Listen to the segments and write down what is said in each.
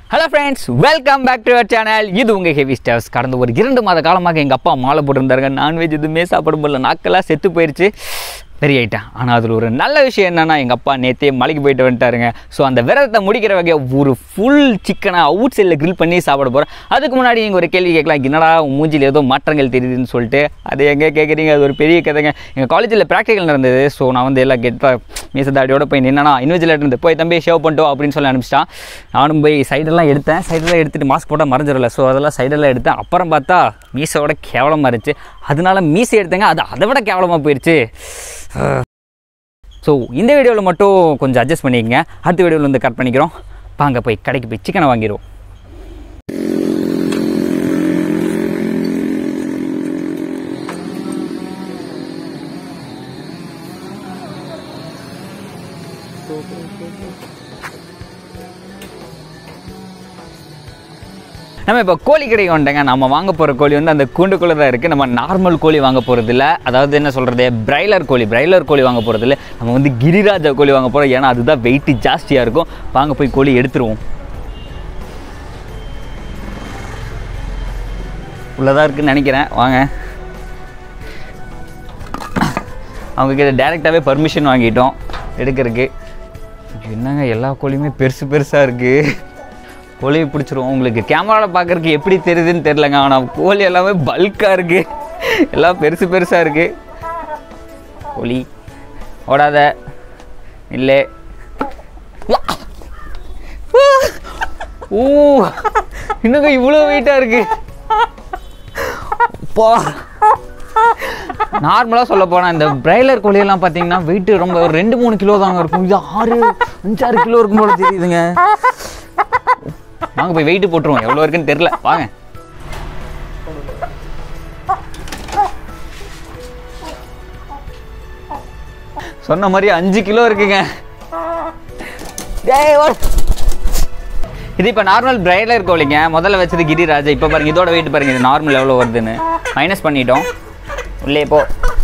Hello friends welcome back to your channel இது உங்கள் heavy ஸ்டேவ்ஸ் கடந்த ஒரு இரண்டு மாத காலமாக எங்கள் அப்பா மாலை போட்டிருந்தாருங்க நான்வெஜ் எதுவுமே சாப்பிட முடியல நாக்கெல்லாம் செத்து போயிடுச்சு பெரிய ஆயிட்டேன் ஆனால் அதில் ஒரு நல்ல விஷயம் என்னென்னா எங்கள் அப்பா நேற்றே மலைக்கு போயிட்டு வந்துட்டாருங்க ஸோ அந்த விரதத்தை முடிக்கிற வகையை ஒரு ஃபுல் சிக்கனை அவுட் சைடில் grill பண்ணி சாப்பிட போகிறோம் அதுக்கு முன்னாடி நீங்கள் ஒரு கேள்வி கேட்கலாம் என்னடா உன் மூஞ்சியில் ஏதோ மாற்றங்கள் தெரியுதுன்னு சொல்லிட்டு அது எங்கே கேட்குறீங்க அது ஒரு பெரிய கதைங்க எங்கள் காலேஜில் ப்ராக்டிக்கல் நடந்தது ஸோ நான் வந்து எல்லாம் கெட்ட மீசதாடியோட போய் நின்னா இன்விஜிலேட் இருந்து போய் தம்பி ஷேவ் பண்ணிட்டோம் அப்படின்னு சொல்லி அனுப்பிச்சிட்டான் நானும் போய் சைடெல்லாம் எடுத்தேன் சைடெல்லாம் எடுத்துட்டு மாஸ்க் போட்டால் மறைஞ்சிடல ஸோ அதெல்லாம் சைடெல்லாம் எடுத்தேன் அப்புறம் பார்த்தா மீசையோட கேவலமாக இருந்துச்சு அதனால மீசை எடுத்தேங்க அது அதை விட கேவலமாக போயிடுச்சு ஸோ இந்த வீடியோவில் மட்டும் கொஞ்சம் அட்ஜஸ்ட் பண்ணிக்கங்க அடுத்த வீடியோவில் வந்து கட் பண்ணிக்கிறோம் வாங்க போய் கடைக்கு போய் சிக்கனை வாங்கிடுவோம் நம்ம இப்போ கோழி கடைக்கு வந்துட்டேங்க நம்ம வாங்க போகிற கோழி வந்து அந்த கூண்டுக்குள்ளே தான் இருக்குது நம்ம நார்மல் கோழி வாங்க போகிறது இல்லை அதாவது என்ன சொல்கிறது பிரைலர் கோழி பிரைலர் கோழி வாங்க போகிறது இல்லை நம்ம வந்து கிரிராஜா கோழி வாங்க போகிறோம் ஏன்னா அதுதான் வெயிட் ஜாஸ்தியாக இருக்கும் வாங்க போய் கோழி எடுத்துருவோம் உள்ளதாக இருக்குன்னு நினைக்கிறேன் வாங்க அவங்க கிட்ட டேரெக்டாகவே பர்மிஷன் வாங்கிட்டோம் எடுக்கிறதுக்கு என்னங்க எல்லா கோழியுமே பெருசு பெருசாக இருக்குது கோழியை பிடிச்சிருவோம் உங்களுக்கு கேமராவில் பார்க்குறதுக்கு எப்படி தெரியுதுன்னு தெரிலங்க ஆனால் கோழி எல்லாமே பல்காக இருக்குது எல்லாம் பெருசு பெருசாக இருக்குது கோழி ஓடாத இல்லை ஓ இன்னுங்க இவ்வளோ வெயிட்டாக இருக்கு பா நார்மலாக சொல்ல போனால் இந்த பிராய்லர் கோழியெல்லாம் பார்த்தீங்கன்னா வெயிட் ரொம்ப ஒரு ரெண்டு மூணு கிலோ தாங்க இருக்கும் இது ஆறு அஞ்சாறு கிலோ இருக்கும் போல தெரியுதுங்க வாங்க போய் வெயிட் போட்டுருவோம் எவ்வளோ இருக்குன்னு தெரில வாங்க சொன்ன மாதிரி அஞ்சு கிலோ இருக்குங்க டேய், ஓடு. இது இப்போ நார்மல் பிரைலர் கோழிங்க முதல்ல வச்சது கிரிராஜா இப்போ பாருங்க இதோட வெயிட் பாருங்க இது நார்மல் எவ்வளோ வருதுன்னு மைனஸ் பண்ணிட்டோம் உள்ளே போ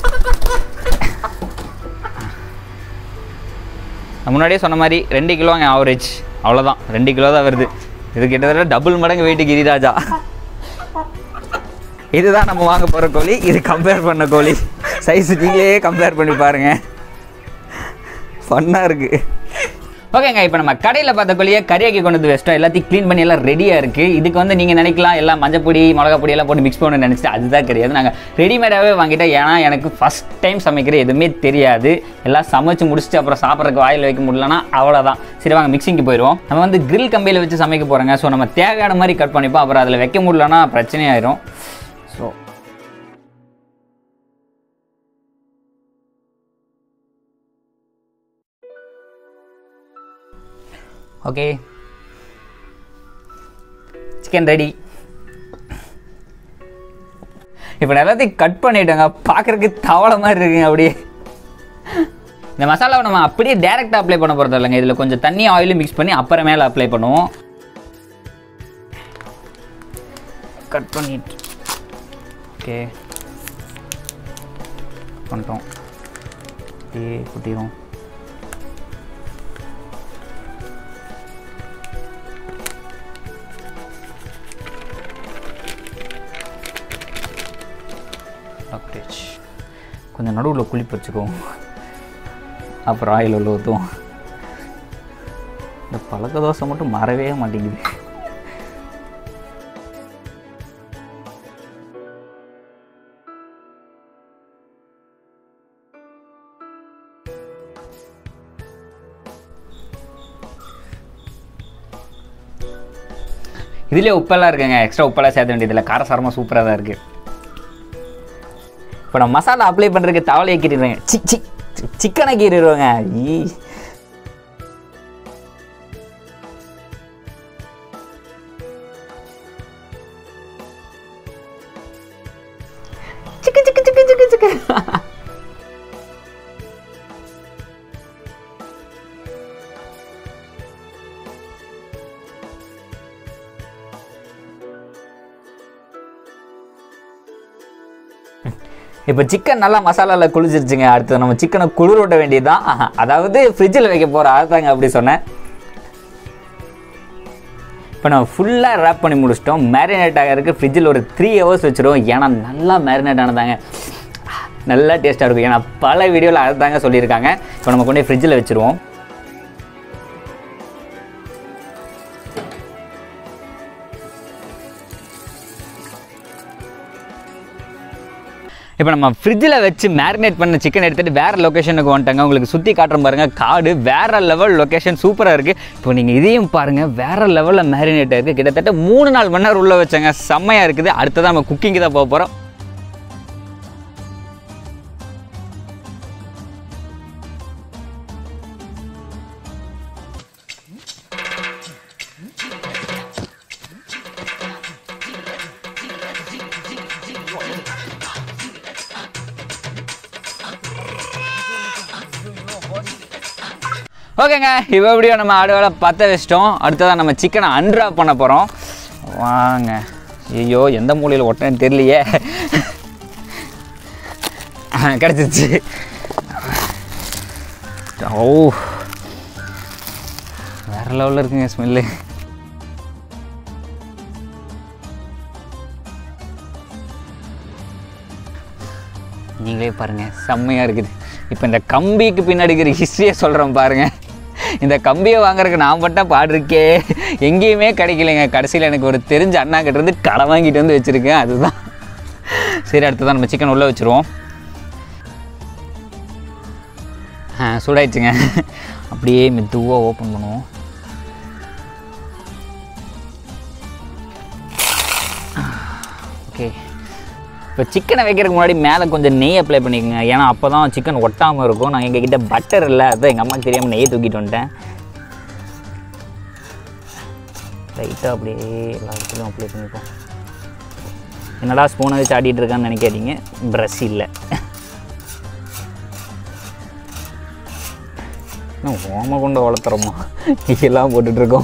நான் முன்னாடியே சொன்ன மாதிரி ரெண்டு கிலோங்க ஆவரேஜ் அவ்வளோதான் ரெண்டு கிலோ தான் வருது இது கிட்டத்தட்ட டபுள் மடங்கு வெயிட் கிரிராஜா இதுதான் நம்ம வாங்க போகிற கோழி இது கம்பேர் பண்ண கோழி சைஸ் நீங்களே கம்பேர் பண்ணி பாருங்க ஃபன்னாக இருக்குது ஓகேங்க இப்போ நம்ம கடையில் பார்த்த கோழியை கறியாக்கி கொண்டு வந்து வச்சிட்டோம் எல்லாத்தையும் க்ளீன் பண்ணி எல்லாம் ரெடியாக இருக்குது இதுக்கு வந்து நீங்கள் நினைக்கலாம் எல்லாம் மஞ்சள் பொடி மிளகா பொடி எல்லாம் போட்டு மிக்ஸ் பண்ணணும்னு நினச்சிட்டு அதுதான் கிடையாது நாங்கள் ரெடிமேடாகவே வாங்கிட்டோம் ஏன்னா எனக்கு ஃபஸ்ட் டைம் சமைக்கிற எதுவுமே தெரியாது எல்லாம் சமைச்சு முடிச்சுட்டு அப்புறம் சாப்பிட்றதுக்கு வாயில் வைக்க முடியலன்னா அவ்வளோதான் சரி வாங்க மிக்சிங்க்கு போயிடுவோம் நம்ம வந்து கிரில் கம்பியில் வச்சு சமைக்க போகிறோங்க ஸோ நம்ம தேவையான மாதிரி கட் பண்ணிப்போம் அப்புறம் அதில் வைக்க முடியலன்னா பிரச்சனையாயிரும் ஸோ ஓகே சிக்கன் ரெடி இப்போ நான் எல்லாத்தையும் கட் பண்ணிட்டேங்க பார்க்குறதுக்கு தவளை மாதிரி இருக்குங்க அப்படியே இந்த மசாலாவை நம்ம அப்படியே டேரெக்டாக அப்ளை பண்ண போகிறது இல்லைங்க இதில் கொஞ்சம் தண்ணி ஆயிலும் மிக்ஸ் பண்ணி அப்புறமேல அப்ளை பண்ணுவோம் கட் பண்ணிட்டு ஓகே பண்ணிட்டோம் அப்படியே குட்டிடும் டாக்டேஜ் கொஞ்சம் நடுவில் குளிப்பு வச்சுக்குவோம் அப்புறம் ஆயில் உள்ள ஊற்றுவோம் இந்த பழக்க தோசை மட்டும் மறவே மாட்டேங்குது இதுலேயே உப்பெல்லாம் இருக்குங்க எக்ஸ்ட்ரா உப்பெல்லாம் சேர்த்த வேண்டியதில்லை காரசாரமாக சூப்பராக தான் இருக்குது இப்போ நான் மசாலா அப்ளை பண்ணுறதுக்கு தவளையை கீறிடுவேங்க சி சி சிக்கனை கீறிடுவாங்க ஈ சிக்கு சிக்கு சிக்கு சிக்கு சிக்கு இப்போ சிக்கன் நல்லா மசாலாவில் குளிச்சிருச்சுங்க அடுத்து நம்ம சிக்கனை குளிர் விட வேண்டியதுதான் அதாவது ஃப்ரிட்ஜில் வைக்க போகிற அதுதாங்க அப்படி சொன்னேன் இப்போ நம்ம ஃபுல்லாக ரேப் பண்ணி முடிச்சிட்டோம் மேரினேட் ஆகிறதுக்கு ஃப்ரிட்ஜில் ஒரு த்ரீ ஹவர்ஸ் வச்சிருவோம் ஏன்னா நல்லா மேரினேட் ஆனதாங்க நல்லா டேஸ்ட்டாக இருக்கும் ஏன்னா பல வீடியோவில் அதை தாங்க சொல்லியிருக்காங்க இப்போ நம்ம கொண்டு போய் ஃப்ரிட்ஜில் வச்சுருவோம் இப்போ நம்ம ஃப்ரிட்ஜில் வச்சு மேரினேட் பண்ண சிக்கன் எடுத்துகிட்டு வேறு லொக்கேஷனுக்கு வந்துட்டாங்க உங்களுக்கு சுற்றி காட்டுறோம் பாருங்கள் காடு வேறு லெவல் லொக்கேஷன் சூப்பராக இருக்குது இப்போ நீங்கள் இதையும் பாருங்கள் வேறு லெவலில் மேரினேட் இருக்குது கிட்டத்தட்ட மூணு நாள் மணி நேரம் உள்ளே வச்சாங்க செம்மையாக இருக்குது அடுத்ததான் நம்ம குக்கிங்கு தான் போக போகிறோம் ஓகேங்க இப்போ எப்படியோ நம்ம ஆடுவேலை பற்ற வச்சிட்டோம் அடுத்ததான் நம்ம சிக்கனை அன்ட்ராப் பண்ண போகிறோம் வாங்க ஐயோ எந்த மூலையில் ஒட்டேன்னு தெரியலையே கிடச்சிருச்சு ஓ வேற லெவலில் இருக்குங்க ஸ்மெல்லு நீங்களே பாருங்கள் செம்மையாக இருக்குது இப்போ இந்த கம்பிக்கு பின்னாடி இருக்கிற ஹிஸ்ட்ரியை சொல்கிறேன் பாருங்கள் இந்த கம்பியை வாங்குறதுக்கு நான் பட்ட பாடு இருக்கே எங்கேயுமே கிடைக்கலைங்க கடைசியில் எனக்கு ஒரு தெரிஞ்ச அண்ணா கிட்ட இருந்து கடை வாங்கிட்டு வந்து வச்சுருக்கேன் அதுதான் சரி அடுத்ததான் நம்ம சிக்கன் உள்ளே வச்சுருவோம் ஆ சூடாயிடுச்சுங்க அப்படியே மெதுவாக ஓப்பன் பண்ணுவோம் ஓகே இப்போ சிக்கனை வைக்கிறதுக்கு முன்னாடி மேலே கொஞ்சம் நெய் அப்ளை பண்ணிக்கோங்க ஏன்னா அப்போ தான் சிக்கன் ஒட்டாமல் இருக்கும் நான் எங்ககிட்ட பட்டர் இல்லை அதுதான் எங்கள் அம்மாக்கு தெரியாமல் நெய்யை தூக்கிட்டு வந்துட்டேன் லைட்டாக அப்படியே எல்லா இடத்துலையும் அப்ளை பண்ணிப்போம் என்னடா ஸ்பூனை வச்சு ஆடிட்டு இருக்கான்னு நினைக்காதீங்க ப்ரஷ் இல்லை இன்னும் ஓம கொண்டு வளர்த்துறோமா இதெல்லாம் போட்டுட்ருக்கோம்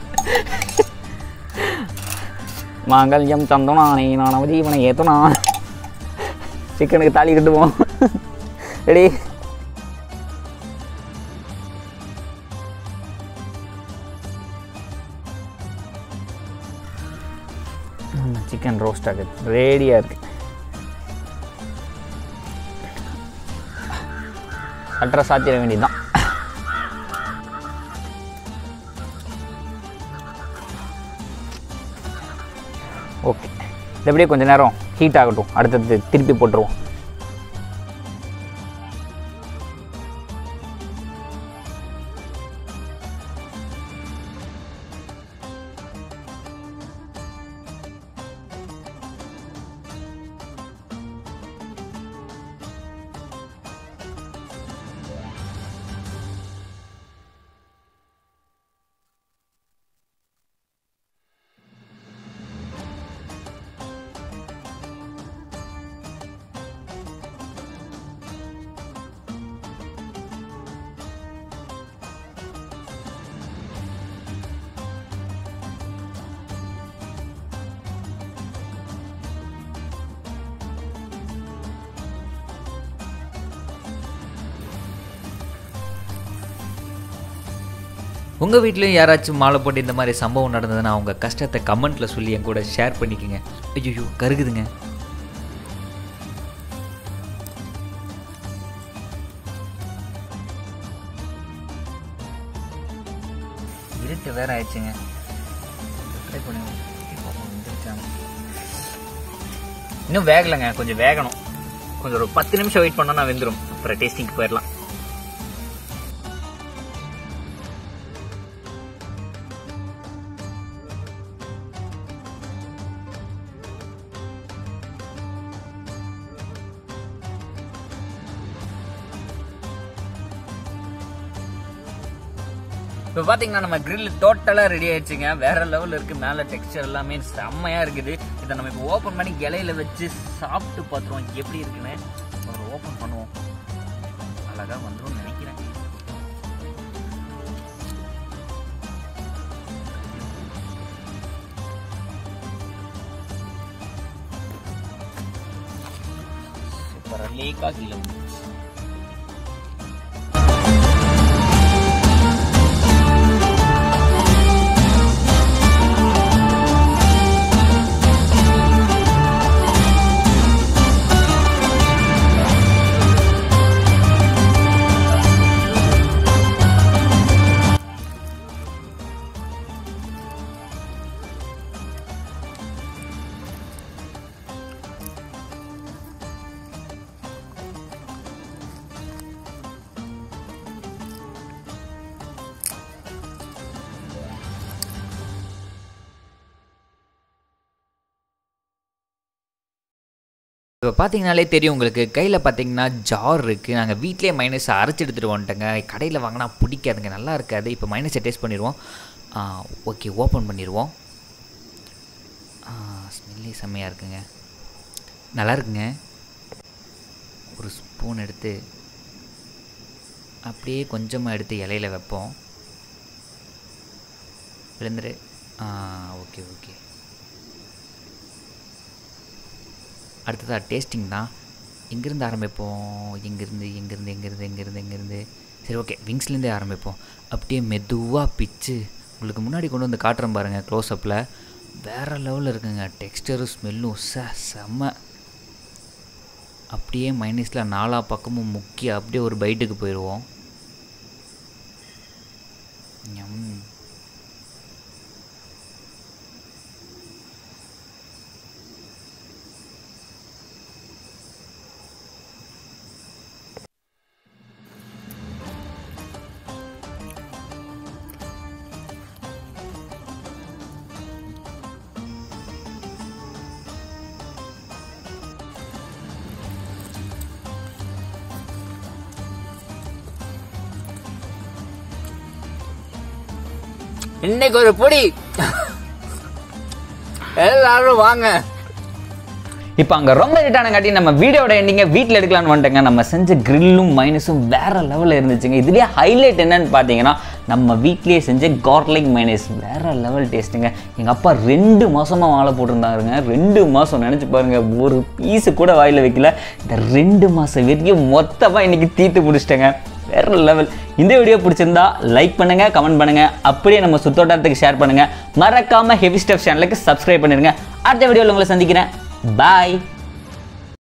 மாங்கல்யம் தந்தோம் நானே நான் ஜீவனை ஏத்தனா சிக்கனுக்கு தாலி கட்டுவோம் ரெடி சிக்கன் ரோஸ்ட் ஆகுது ரெடியாக இருக்கு அட்ரா சாத்திர வேண்டியதுதான் ஓகே இது அப்படியே கொஞ்ச நேரம் ஹீட் ஆகட்டும் அடுத்தது திருப்பி போட்டுருவோம் உங்கள் வீட்லேயும் யாராச்சும் மாலை போட்டு இந்த மாதிரி சம்பவம் நடந்ததுன்னா அவங்க கஷ்டத்தை கமெண்ட்டில் சொல்லி என் கூட ஷேர் பண்ணிக்கோங்க ஐயோ கருகுதுங்க இருட்டு வேற ஆயிடுச்சுங்க ட்ரை பண்ணுவோம் இன்னும் வேகலைங்க கொஞ்சம் வேகணும் கொஞ்சம் ஒரு பத்து நிமிஷம் வெயிட் பண்ணோம்னா வெந்துடும் அப்புறம் டேஸ்டிங்க்கு போயிடலாம் இப்போ பார்த்தீங்கன்னா நம்ம grill டோட்டலாக ரெடி ஆயிடுச்சுங்க வேற லெவலில் இருக்கு மேலே டெக்ஸ்டர் எல்லாமே செம்மையாக இருக்குது இதை நம்ம இப்போ ஓப்பன் பண்ணி இலையில வச்சு சாப்பிட்டு பார்த்துருவோம் எப்படி இருக்குன்னு ஒரு ஓப்பன் பண்ணுவோம் அழகாக வந்துடும் நினைக்கிறேன் சூப்பராக லேக்காக கீழே வந்துருச்சு. இப்போ பார்த்தீங்கனாலே தெரியும் உங்களுக்கு கையில் பார்த்தீங்கன்னா ஜார் இருக்குது நாங்கள் வீட்டிலே மைனஸ் அரைச்சி எடுத்துகிட்டு வந்துட்டோங்க கடையில் வாங்கினா பிடிக்காதுங்க நல்லா இருக்காது இப்போ மைனஸை டேஸ்ட் பண்ணிடுவோம் ஓகே ஓப்பன் பண்ணிடுவோம் ஸ்மெல்லே செம்மையாக இருக்குங்க நல்லா இருக்குங்க ஒரு ஸ்பூன் எடுத்து அப்படியே கொஞ்சமாக எடுத்து இலையில வைப்போம் விழுந்துரு ஆ ஓகே ஓகே அடுத்ததாக டேஸ்டிங் தான் எங்கேருந்து ஆரம்பிப்போம் எங்கேருந்து எங்கேருந்து எங்கேருந்து எங்கேருந்து எங்கேருந்து சரி ஓகே விங்ஸ்லேருந்தே ஆரம்பிப்போம் அப்படியே மெதுவாக பிச்சு உங்களுக்கு முன்னாடி கொண்டு வந்து காட்டுறேன் பாருங்கள் க்ளோஸ்அப்பில் வேறு லெவலில் இருக்குங்க டெக்ஸ்டரும் ஸ்மெல்லும் ச செம்ம அப்படியே மைனஸில் நாலா பக்கமும் முக்கி அப்படியே ஒரு பைட்டுக்கு போயிடுவோம் ஞம். இன்னைக்கு ஒரு பொடி எல்லாரும் வாங்க இப்போ அங்கே ரொம்ப லேட்டான காட்டி நம்ம வீடியோட எண்டிங்க வீட்டில் எடுக்கலாம்னு வந்துட்டேங்க நம்ம செஞ்ச கிரில்லும் மைனஸும் வேற லெவலில் இருந்துச்சுங்க இதுலேயே ஹைலைட் என்னன்னு பார்த்தீங்கன்னா நம்ம வீட்லேயே செஞ்ச கார்லிக் மைனஸ் வேற லெவல் டேஸ்ட்டுங்க எங்கள் அப்பா ரெண்டு மாசமாக வாழை போட்டிருந்தாருங்க ரெண்டு மாதம் நினச்சி பாருங்க ஒரு பீஸு கூட வாயில் வைக்கல இந்த ரெண்டு மாதம் வரைக்கும் மொத்தமாக இன்னைக்கு தீத்து பிடிச்சிட்டேங்க வேற லெவல் இந்த வீடியோ பிடிச்சிருந்தா லைக் பண்ணுங்க கமெண்ட் பண்ணுங்க அப்படியே நம்ம சுத்தோட்டத்துக்கு ஷேர் பண்ணுங்க மறக்காம ஹெவி ஸ்டெப் சேனலுக்கு சப்ஸ்கிரைப் பண்ணிருங்க அடுத்த வீடியோவில் உங்களை சந்திக்கிறேன் பாய்